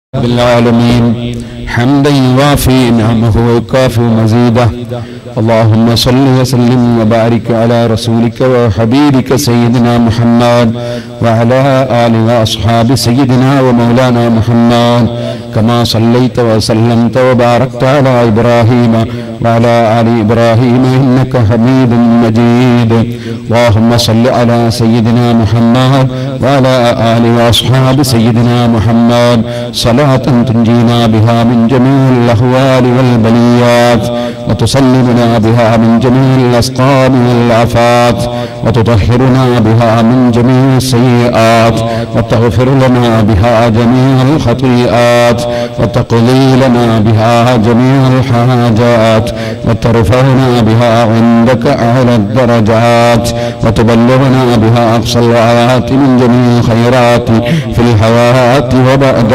رب العالمين حمدا يوافي نعمه ويكافئ مزيده اللهم صل وسلم وبارك على رسولك وحبيبك سيدنا محمد وعلى آل وأصحاب سيدنا ومولانا محمد كما صليت وسلمت وباركت على إبراهيم وعلى آل إبراهيم إنك حميد مجيد اللهم صل على سيدنا محمد وعلى آل وأصحاب سيدنا محمد صلاة تنجينا بها من جميع الأهوال والبليات وتسلمنا بها من جميع الأسقام والآفات وتطهرنا بها من جميع السيئات وتغفر لنا بها جميع الخطيئات وتقضي لنا بها جميع الحاجات وترفعنا بها عندك أعلى الدرجات وتبلغنا بها أقصى الغايات من جميع الخيرات في الحياة وبعد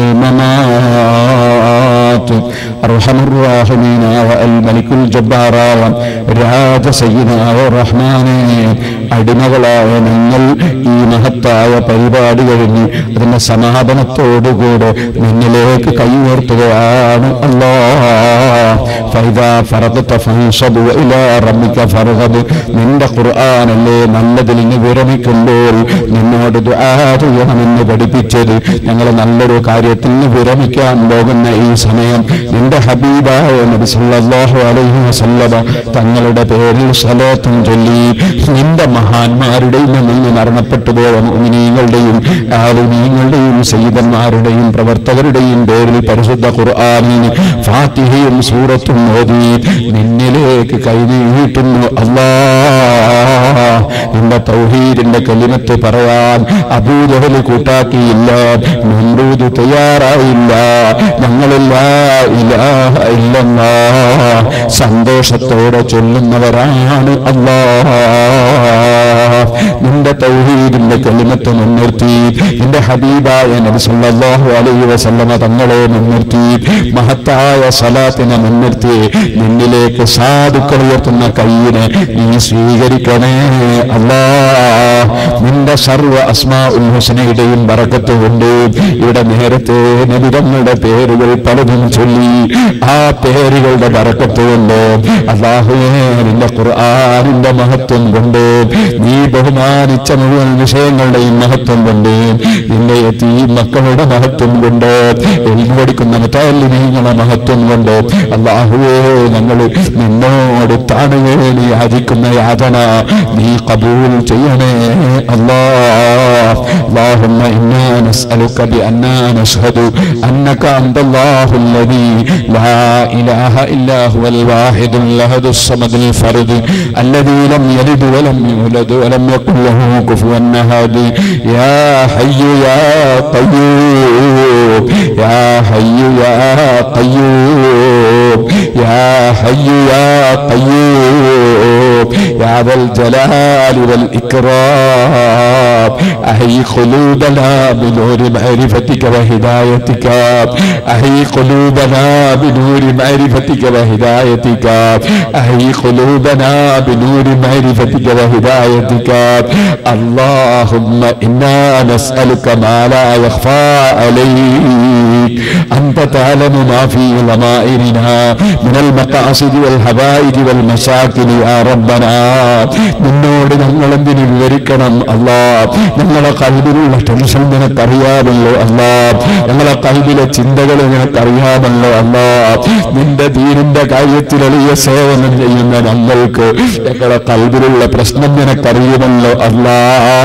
الممات أرحم الراحمين والملك الجبار രാജ സയ്യിദായ റഹ്മാനെ അടിമകളായ നിങ്ങൾ ഈ മഹത്തായ പരിപാടി കഴിഞ്ഞ് അതിന്റെ സമാപനത്തോടുകൂടെ നിന്നിലേക്ക് കൈയുയർത്തുകയാണ് അല്ലാ ഫൈദാ ഫറദത ഫൻസബ് ഇലാ റബ്ബിക ഫർഗബ് നിന്റെ ഖുർആനല്ലേ നല്ലതിൽ നിന്ന് വിരമിക്കുമ്പോൾ നിന്നോട് ദുആ ചെയ്യണമെന്ന് പഠിപ്പിച്ചത് ഞങ്ങൾ നല്ലൊരു കാര്യത്തിൽ നിന്ന് വിരമിക്കാൻ പോകുന്ന ഈ സമയം നിന്റെ ഹബീബായ നബി സല്ലല്ലാഹു അലൈഹി വസല്ലമ തങ്ങളുടെ പേരിൽ സ്വലാത്തും ചൊല്ലി നിന്റെ മഹാന്മാരുടെയും നിന്ന് മരണപ്പെട്ടു പോയ മുഅ്മിനീങ്ങളുടെയും ആലിമീങ്ങളുടെയും സയ്യിദന്മാരുടെയും പ്രവർത്തകരുടെയും പേരിൽ പരിശുദ്ധ ഖുർആനിന് ഫാത്തിഹയും സൂറത്തും ഓതി നിന്നിലേക്ക് കൈനീട്ടുന്നു അല്ലാ നിന്റെ തൗഹീദിന്റെ കലിമത്ത് പറയാൻ അബൂജഹല് കൂട്ടാക്കിയില്ല നമ്രൂദ് തയ്യാറായില്ല ഞങ്ങളില്ല ഇലാഹ ഇല്ലെന്നാ സന്തോഷത്തോടെ ചൊല്ലുന്നവരാണ് അല്ലാ നിന്റെ തൗഹീദിന്റെ കലിമത്ത് മുൻനിർത്തി നിന്റെ ഹബീബായ നബി സല്ലല്ലാഹു അലൈഹി വസല്ലമ തങ്ങളെ മുൻനിർത്തി മഹത്തായ സലാത്തിനെ മുൻനിർത്തി നിന്നിലേക്ക് സാധുക്കൾ ഉയർത്തുന്ന കയ്യിനെ നീ സ്വീകരിക്കണേ അല്ലാ നിന്റെ സർവ അസ്മാ ഉൽ ഹുസനയുടെയും ബറക്കത്ത് കൊണ്ട് ഇവിടെ നേരത്തെ നബിതങ്ങളുടെ പേരുകൾ പലതും ചൊല്ലി ആ പേരുകളുടെ ബറക്കത്ത് കൊണ്ട് അള്ളാഹുവേ നിന്റെ ഖുർആാനിന്റെ മഹത്വം കൊണ്ട് നീ ബഹുമാനിച്ച മുഴുവൻ വിഷയങ്ങളുടെയും മഹത്വം കൊണ്ട് നിന്റെ എത്തി മക്കളുടെ മഹത്വം കൊണ്ട് എൽമു പഠിക്കുന്ന മുത്താലിനീങ്ങളുടെ മഹത്വം കൊണ്ട് അള്ളാഹുവേ ഞങ്ങൾ നിന്നോട് താണുവേണി യാചിക്കുന്ന യാതന നീ കബൂൽ ചെയ്യണേ അല്ലാ اللهم إنا نسألك بأننا نشهد أنك أنت الله الذي لا إله إلا هو الواحد الأحد الصمد الفرد الذي لم يلد ولم يولد ولم يكن له كفوا أحد يا حي يا قيوم يا حي يا قيوم يا حي يا قيوم يا ذا الجلال والإكرام أحي قلوبنا بنور معرفتك وهدايتك أحي قلوبنا بنور معرفتك وهدايتك أحي قلوبنا بنور معرفتك وهدايتك اللهم إنا نسألك ما لا يخفى عليك أنت تعلم ما في ضمائرنا من المقاصد والحوائج والمشاكل يا ربنا നിന്നോട് ഞങ്ങൾ എന്തിനു വിവരിക്കണം അല്ലാ ഞങ്ങളെ കൽബിലുള്ള ടെൻഷൻ നിനക്കറിയാമല്ലോ അല്ലാ ഞങ്ങളെ കൽബിലെ ചിന്തകൾ നിനക്കറിയാമല്ലോ അല്ലാ നിന്റെ ദീനിന്റെ കാര്യത്തിൽ എളിയ സേവനം ചെയ്യുന്ന ഞങ്ങൾക്ക് ഞങ്ങളെ കൽബിലുള്ള പ്രശ്നം നിനക്കറിയുമല്ലോ അല്ലാ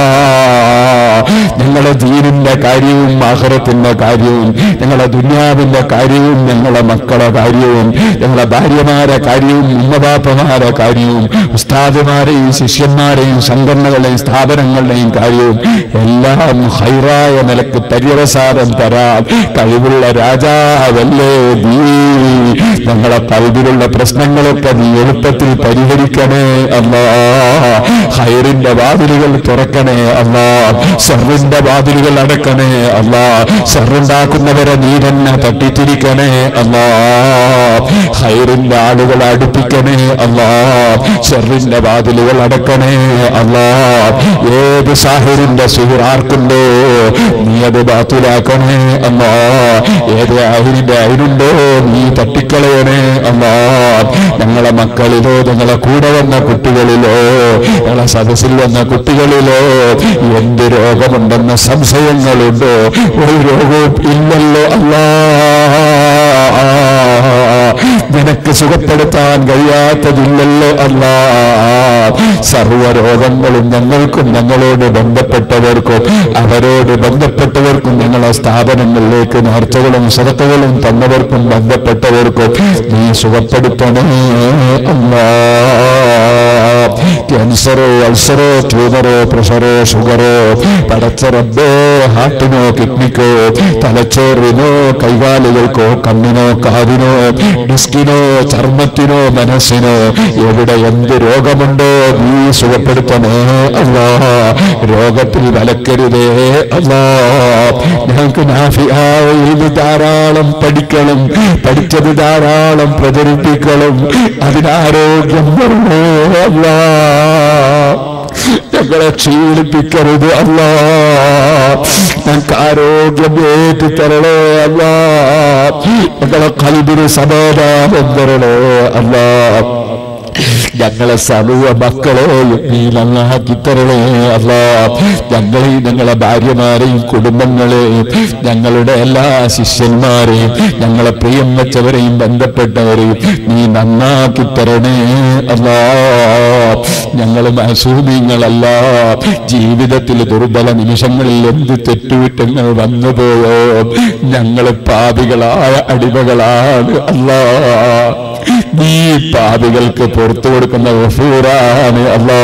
ഞങ്ങളെ ദീനിന്റെ കാര്യവും ആഹ്റത്തിന്റെ കാര്യവും ഞങ്ങളെ ദുന്യാവിന്റെ കാര്യവും ഞങ്ങളെ മക്കളെ കാര്യവും ഞങ്ങളെ ഭാര്യമാരെ കാര്യവും ഉമ്മബാപ്പമാരെ കാര്യവും ഉസ്താദുമാരെയും ശിഷ്യന്മാരെയും സംഘടനകളുടെയും സ്ഥാപനങ്ങളുടെയും കാര്യവും എല്ലാം ഹൈറായ നിലക്ക് പര്യവസാനം തരാം കഴിവുള്ള രാജാവല്ലേ നീ ഞങ്ങളെ കൽവിലുള്ള പ്രശ്നങ്ങളൊക്കെ നീ എളുപ്പത്തിൽ പരിഹരിക്കണേ അല്ലാ ഹൈറിന്റെ വാതിലുകൾ തുറക്കണേ അല്ലാ ഷെറിന്റെ വാതിലുകൾ അടക്കണേ അല്ലാ ഷെറുണ്ടാക്കുന്നവരെ നീ നീ തന്നെ തട്ടിത്തിരിക്കണേ അല്ലാ ഹൈറിന്റെ ആളുകൾ അടുപ്പിക്കണേ അല്ലാ ഷെറിന്റെ വാതിലുകൾ അടക്കണേ അല്ലാ ഏത് സാഹിറിന്റെ സുഹൃ ആർക്കുണ്ടോ നീ അത് ബാത്തിലാക്കണേ അല്ലാ ഏത് ആഹിരിന്റെ അയിനുണ്ടോ നീ തട്ടിക്കളയണേ അല്ലാ ഞങ്ങളെ മക്കളിലോ ഞങ്ങളെ കൂടെ വന്ന കുട്ടികളിലോ ഞങ്ങളെ സദസ്സിൽ വന്ന കുട്ടികളിലോ എന്ത് രോഗമുണ്ടെന്ന സംശയങ്ങളുണ്ടോ ഒരു രോഗവും ഇല്ലല്ലോ അല്ലാ നിനക്ക് സുഖപ്പെടുത്താൻ കഴിയാത്തതില്ലല്ലോ അല്ല സർവരോഗങ്ങളും ഞങ്ങൾക്കും ഞങ്ങളോട് ബന്ധപ്പെട്ടവർക്കും അവരോട് ബന്ധപ്പെട്ടവർക്കും ഞങ്ങളെ സ്ഥാപനങ്ങളിലേക്ക് നേർച്ചകളും സദത്തകളും തന്നവർക്കും ബന്ധപ്പെട്ടവർക്കും നീ സുഖപ്പെടുത്തണേ അല്ലാ ക്യാൻസറോ അൾസറോ ട്യൂമറോ പ്രഷറോ ഷുഗറോ പടച്ച റബ്ബോ ഹാർട്ടിനോ കിഡ്നിക്കോ തലച്ചോറിനോ കൈകാലുകൾക്കോ കണ്ണിനോ കാതിനോ ഡിസ്കിനോ ചർമ്മത്തിനോ മനസ്സിനോ എവിടെ എന്ത് രോഗമുണ്ടോ നീ സുഖപ്പെടുത്തണേ അല്ലാ രോഗത്തിൽ വലക്കരുതേ അല്ലാ ഞങ്ങൾക്ക് നാഫിയായ ഇത് ധാരാളം പഠിക്കണം പഠിച്ചത് ധാരാളം പ്രചരിപ്പിക്കണം അതിനാരോഗ്യം വരണേ അല്ലാ ഞങ്ങളെ ക്ഷീണിപ്പിക്കരുത് അല്ല ഞങ്ങൾക്ക് ആരോഗ്യം ഏറ്റു തരണേ അല്ല ഞങ്ങളെ കൽബിന് സമാധാനം തരണേ അല്ല ഞങ്ങളെ സമൂഹ മക്കളെയും നീ നന്നാക്കി തരണേ അല്ല ഞങ്ങളെയും ഞങ്ങളെ ഭാര്യമാരെയും കുടുംബങ്ങളെയും ഞങ്ങളുടെ എല്ലാ ശിഷ്യന്മാരെയും ഞങ്ങളെ പ്രിയം വെച്ചവരെയും ബന്ധപ്പെട്ടവരെയും നീ നന്നാക്കി തരണേ അല്ല ഞങ്ങൾ മസൂമിങ്ങളല്ല ജീവിതത്തിൽ ദുർബല നിമിഷങ്ങളിൽ എന്ത് തെറ്റുകുറ്റങ്ങൾ വന്നുപോയോ ഞങ്ങൾ പാപികളായ അടിമകളാണ് അല്ലാ നീ പാപികൾക്ക് പുറത്തു കൊടുക്കുന്ന ഗഫൂറാണ് അല്ലാ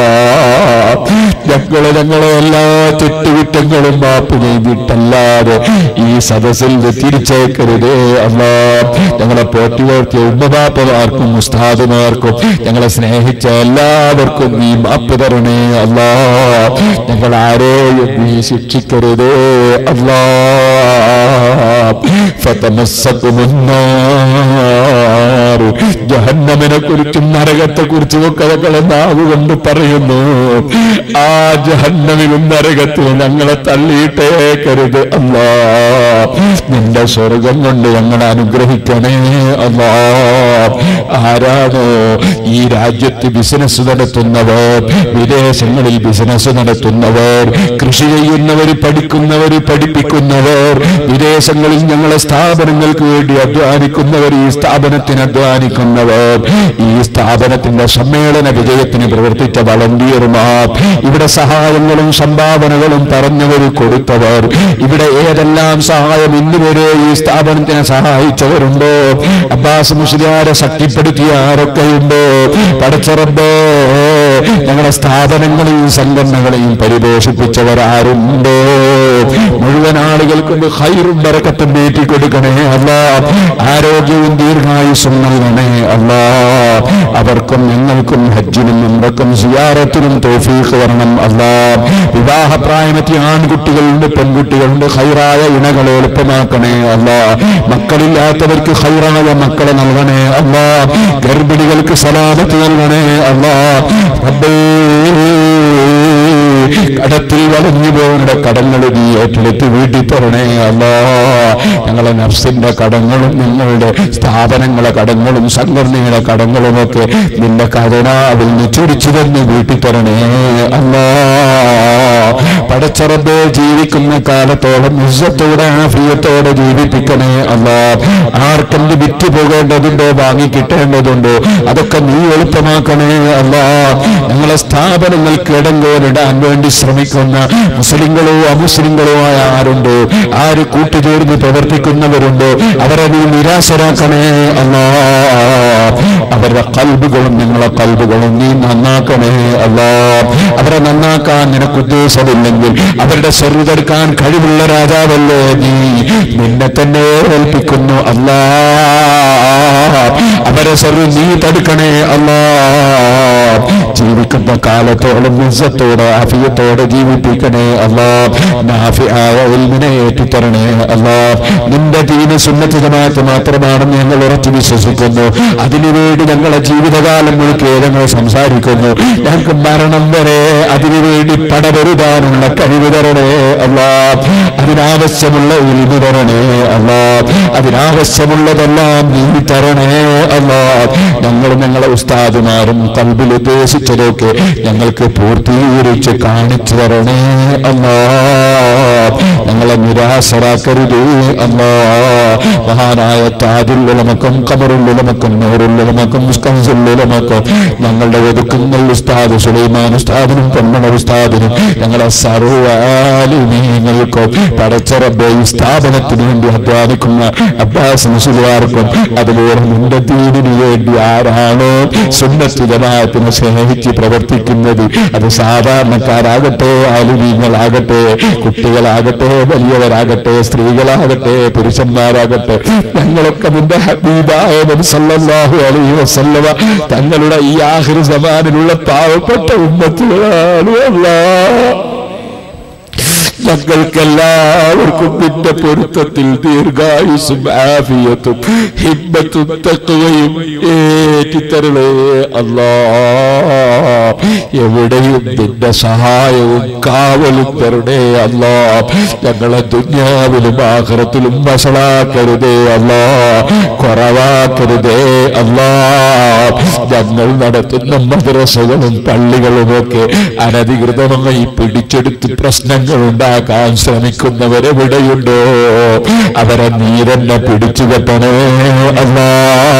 ഞങ്ങള് ഞങ്ങളെ എല്ലാ തെറ്റുകുറ്റങ്ങളും മാപ്പ് ചെയ്തിട്ടല്ലാതെ ഈ സദസ്സിൽ നിന്ന് തിരിച്ചേക്കരുതേ അല്ലാ ഞങ്ങളെ പോറ്റി വളർത്തിയ ഉമ്മബാപ്പമാർക്കും ഉസ്താദുമാർക്കും ഞങ്ങളെ സ്നേഹിച്ച എല്ലാവർക്കും നീ മാപ്പ് തരണേ അല്ലാ ഞങ്ങൾ ആരെയും നീ ശിക്ഷിക്കരുതേ അല്ലാ ഫതമസ്സകുമുന്നാർ ജഹന്നമിനെ കുറിച്ചും നരകത്തെ കുറിച്ചും ഒക്കെ ഞങ്ങളെ നാവ് കൊണ്ട് പറയുന്നു ആ ജഹന്നമിലും നരകത്തിലും ഞങ്ങളെ തള്ളിയിട്ടേക്കരുത് അല്ലാ നിന്റെ സ്വർഗം കൊണ്ട് ഞങ്ങളെ അനുഗ്രഹിക്കണേ അല്ലാ ആരാണോ ഈ രാജ്യത്ത് ബിസിനസ് നടത്തുന്നവർ വിദേശങ്ങളിൽ ബിസിനസ് നടത്തുന്നവർ കൃഷി ചെയ്യുന്നവർ പഠിക്കുന്നവർ പഠിപ്പിക്കുന്നവർ വിദേശങ്ങളിൽ ഞങ്ങളെ സ്ഥാപനങ്ങൾക്ക് വേണ്ടി അധ്വാനിക്കുന്നവർ ഈ സ്ഥാപനത്തിന് അധ്വാനിക്കുന്നവർ ഈ സ്ഥാപനത്തിന്റെ സമ്മേളന വിജയത്തിന് പ്രവർത്തിച്ച വളണ്ടിയർമാർ ഇവിടെ സഹായങ്ങളും സംഭാവനകളും പറഞ്ഞവർ കൊടുത്തവർ ഇവിടെ ഏതെല്ലാം സഹായം ഇന്നുവരെ ഈ സ്ഥാപനത്തിനെ സഹായിച്ചവരുണ്ടോ അബ്ബാസ് മുസ്ലിയാരെ ശക്തിപ്പെടുത്തിയ ആരൊക്കെയുണ്ടോ പടച്ചറബോ ഞങ്ങളുടെ സ്ഥാപനങ്ങളെയും സംഘടനകളെയും പരിപോഷിപ്പിച്ചവർ ആരുണ്ടോ മുഴുവൻ ആളുകൾക്കും ഹൈറും ബറക്കത്തും നീട്ടി കൊടുക്കണേ അല്ല ആരോഗ്യവും ദീർഘായുസും നൽകണേ അല്ല അവർക്കും ഞങ്ങൾക്കും ഹജ്ജിനും ഉംറക്കും സിയാറത്തിനും തോഫീഖ് വരണം അല്ല വിവാഹപ്രായമെത്തിയ ആൺകുട്ടികളുണ്ട് പെൺകുട്ടികളുണ്ട് ഹൈറായ ഇണകളെ എളുപ്പമാക്കണേ അല്ല മക്കളില്ലാത്തവർക്ക് ഹൈറായ മക്കളെ നൽകണേ അല്ല ഗർഭിണികൾക്ക് സലാമത്ത് നൽകണേ അല്ല റബ്ബേ കടത്തിൽ വളഞ്ഞു പോകുന്ന കടങ്ങൾ നീ ഏറ്റെടുത്ത് വീട്ടിൽ തരണേ അല്ലാ ഞങ്ങളെ നഫ്സിന്റെ കടങ്ങളും ഞങ്ങളുടെ സ്ഥാപനങ്ങളെ കടങ്ങളും സംഘടനയുടെ കടങ്ങളുമൊക്കെ നിന്റെ കരുണാവിൽ നീ ചുരിച്ചു തന്നെ വീട്ടിൽ തരണേ അല്ലാ പടച്ചറബെ ജീവിക്കുന്ന കാലത്തോളം ഇസ്സത്തോടെ ആഫിയത്തോടെ ജീവിപ്പിക്കണേ അല്ലാ ആർക്കെന്ത് വിറ്റ് പോകേണ്ടതുണ്ടോ വാങ്ങി കിട്ടേണ്ടതുണ്ടോ അതൊക്കെ നീ എളുപ്പമാക്കണേ അല്ലാ ഞങ്ങളെ സ്ഥാപനങ്ങൾക്ക് ഇടങ്കോലിടാൻ വേണ്ടി ശ്രമിക്കുന്ന മുസ്ലിങ്ങളോ അമുസ്ലിങ്ങളോ ആയ ആരുണ്ടോ ആര് കൂട്ടുചേർന്ന് പ്രവർത്തിക്കുന്നവരുണ്ടോ അവരെ നീ നിരാശരാക്കണേ അല്ലാ അവരുടെ കൽബുകളും ഞങ്ങളെ കൽബുകളും നീ നന്നാക്കണേ അല്ലാ അവരെ നന്നാക്കാൻ നിനക്ക് ഉദ്ദേശമില്ലെങ്കിൽ അവരുടെ ചെറുതെടുക്കാൻ കഴിവുള്ള രാജാവല്ലേ നീ നിന്നെ തന്നെ ഏൽപ്പിക്കുന്നു അല്ലാ അവരെ സർവ് നീ തടുക്കണേ അല്ലാ ജീവിക്കുന്ന കാലത്തോളം നിസ്സത്തോടെ അഫിയത്തോടെ ജീവിപ്പിക്കണേ അല്ലാ നാഫിയായ ഇൽമിനെ ഏറ്റിത്തരണേ അല്ലാ നിന്റെ ദീന സുന്നത്ത് ജമാഅത്ത് മാത്രമാണെന്ന് ഞങ്ങൾ ഉറച്ചു വിശ്വസിക്കുന്നു അതിനുവേണ്ടി ഞങ്ങളെ ജീവിതകാലം മുഴുക്കെ ഞങ്ങൾ സംസാരിക്കുന്നു ഞങ്ങൾക്ക് മരണം വരെ അതിനുവേണ്ടി പടപെരുതാനുള്ള കഴിവ് തരണേ അല്ലാ അതിനാവശ്യമുള്ള ഉൽമി തരണേ അല്ലാ അതിനാവശ്യമുള്ളതെല്ലാം നീ തരണേ അല്ലാ ഞങ്ങൾ ഞങ്ങളെ ഉസ്താദുമാരും കൽബിൽ ഉദ്ദേശിച്ചതൊക്കെ ഞങ്ങൾക്ക് പൂർത്തീകരിച്ച് കാണിച്ചു തരണേ അല്ലാ ഞങ്ങളെ നിരാശരാക്കരുതേ അല്ലാ മഹാനായ താജുല്ലുലമക്കും കബറുല്ലുലമക്കും നൂറുല്ലുലമക്കും മുസ്കംസുല്ലുലമക്കും ഞങ്ങളുടെ ഒതുക്കുങ്ങൾ ഉസ്താദ് സുലൈമാൻ ഉസ്താദിനും പൊന്മണ ഉസ്താദിനും ഞങ്ങളെ സർവാലിമീങ്ങൾക്കും പടച്ചറബെ ഈ സ്ഥാപനത്തിന് വേണ്ടി അധ്വാനിക്കുന്ന അബ്ബാസ് മുസ്ലിയാർക്കും അതുപോലെ നിന്റെ ദീനിനു വേണ്ടി ആരാണോ സുന്നത്ത് ജമാഅത്തിനെ സ്നേഹിച്ച് പ്രവർത്തിക്കുന്നത് അത് സാധാരണക്കാരാകട്ടെ ആലുമീങ്ങളാകട്ടെ കുട്ടികളാകട്ടെ വലിയവരാകട്ടെ സ്ത്രീകളാകട്ടെ പുരുഷന്മാരാകട്ടെ ഞങ്ങളൊക്കെ നിന്റെ ഹബീബായ നബി സല്ലല്ലാഹു അലൈഹി വസല്ലമ തങ്ങളുടെ ഈ ആഖിർ സമാനിലുള്ള പാവപ്പെട്ട ഉമ്മത്തുകളാണ് അല്ലാഹ് ഞങ്ങൾക്കെല്ലാവർക്കും നിന്റെ പൊരുത്തത്തിൽ ദീർഘായുസും ആഫിയത്തും ഹിമ്മത്തും തക്കുകയും ഏറ്റിത്തരണേ അല്ലാ എവിടെയും നിന്റെ സഹായവും കാവലും തരണേ അല്ലാ ഞങ്ങളെ ദുന്യാവിലും ആഹ്റത്തിലും വഷളാക്കരുതേ അല്ലാ കുറവാക്കരുതേ അല്ലാ ഞങ്ങൾ നടത്തുന്ന മദ്രസകളും പള്ളികളുമൊക്കെ അനധികൃതമായി പിടിച്ചെടുത്ത് പ്രശ്നങ്ങൾ ഉണ്ടാക്കാൻ ശ്രമിക്കുന്നവരെവിടെയുണ്ടോ അവരെ നീ തന്നെ പിടിച്ചു കെട്ടണേ അല്ലാ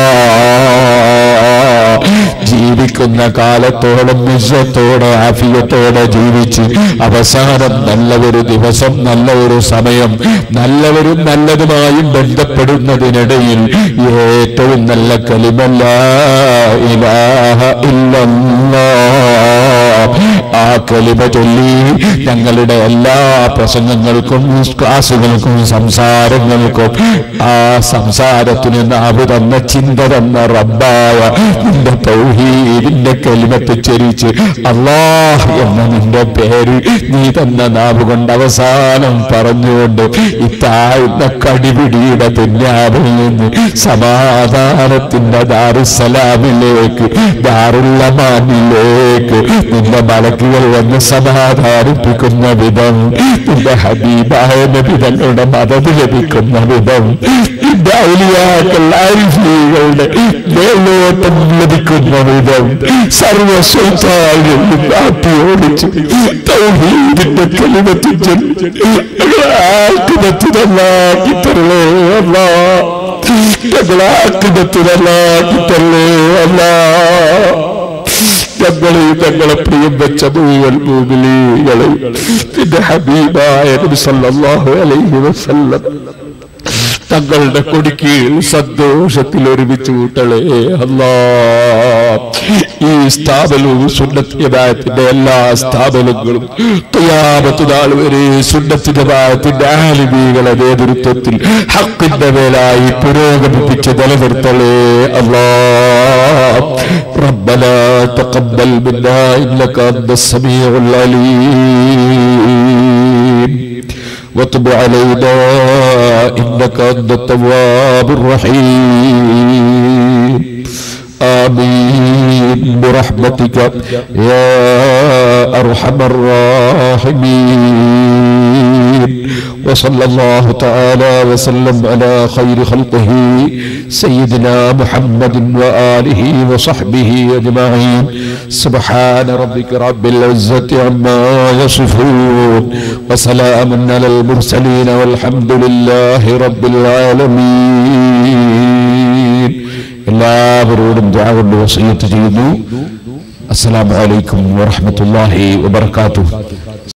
ജീവിക്കുന്ന കാലത്തോളം നിശ്ചത്തോടെ ആഫിയത്തോടെ ജീവിച്ച് അവസാനം നല്ല ഒരു ദിവസം നല്ല ഒരു സമയം നല്ലവരും നല്ലതുമായും ബന്ധപ്പെടുന്നതിനിടയിൽ ഏറ്റവും നല്ല കലിമല്ല ഇലാഹ ഇല്ലല്ലാ ആ കലിമ ചൊല്ലി ഞങ്ങളുടെ എല്ലാ പ്രസംഗങ്ങൾക്കും ക്ലാസുകൾക്കും സംസാരങ്ങൾക്കും ആ സംസാരത്തിന് നാവ് തന്ന ചിന്ത തന്ന റബ്ബായ നിന്റെ തൗഹീദിന്റെ കലിമത്ത് ചരിച്ച് അള്ളാഹ് എന്ന നിന്റെ പേര് നീ തന്ന നാവ് കൊണ്ട് അവസാനം പറഞ്ഞുകൊണ്ട് ഇത്താഴ്ന്ന കടിപിടിയുടെ ദുന്യാവിൽ നിന്ന് സമാധാനത്തിന്റെ ദാറുസലാമിലേക്ക് ദാറുള്ള മാനിലേക്ക് നിന്റെ മലക്കുകൾ വന്ന് സമാധാനിപ്പിക്കുന്ന വിധം നിന്റെ ഹബീബായ നബി തങ്ങളുടെ മതത് ലഭിക്കുന്ന വിധം നിന്റെ ഔലിയാക്കൾ ആരിഫീകളുടെ മേലോട്ടം ലഭിക്കുന്ന വിധം സർവസ്വത്താലും മാറ്റി ഓടിച്ച് തൗഹീദിന്റെ കലിമത്തിൽ ആക്കിടത്തിനല്ലാക്കി തരളേ അല്ലാ ഞങ്ങളാക്കിടത്തിനല്ലാക്കി തരളേ അല്ലാ ഞങ്ങളെയും ഞങ്ങളെ പ്രിയം വെച്ച മുഴുവൻ ഭൂമിലീകളെ നിന്റെ ഹബീബായ നബി സല്ലല്ലാഹു അലൈഹി വസല്ലം തങ്ങളുടെ കൊടിക്കീഴിൽ സന്തോഷത്തിൽ ഒരുമിച്ച് കൂട്ടളേ അല്ലാ ഈ സ്ഥാപനവും സുന്നത്തിയതായത്തിന്റെ എല്ലാ സ്ഥാപനങ്ങളും തൊയ്യാമത്ത് നാൾ വരെ സുന്നത്തിയതായത്തിന്റെ ആലിമീകളെ നേതൃത്വത്തിൽ ഹക്കിന്റെ മേലായി പുരോഗമിപ്പിച്ച് നിലനിർത്തളേ അല്ലാ ربنا تقبل منا انك انت السميع العليم وتب علينا انك انت التواب الرحيم آمين برحمتك يا أرحم الراحمين وصلى الله تعالى وسلم على خير خلقه سيدنا محمد وآله وصحبه أجمعين سبحان ربك رب العزة عما يصفون وسلام على المرسلين والحمد لله رب العالمين എല്ലാവരോടും ദ്വാ കൊണ്ട് വസീയത്ത് ചെയ്യുന്നു അസ്സലാമു അലൈക്കും വറഹ്മത്തുള്ളാഹി വബറകാതുഹു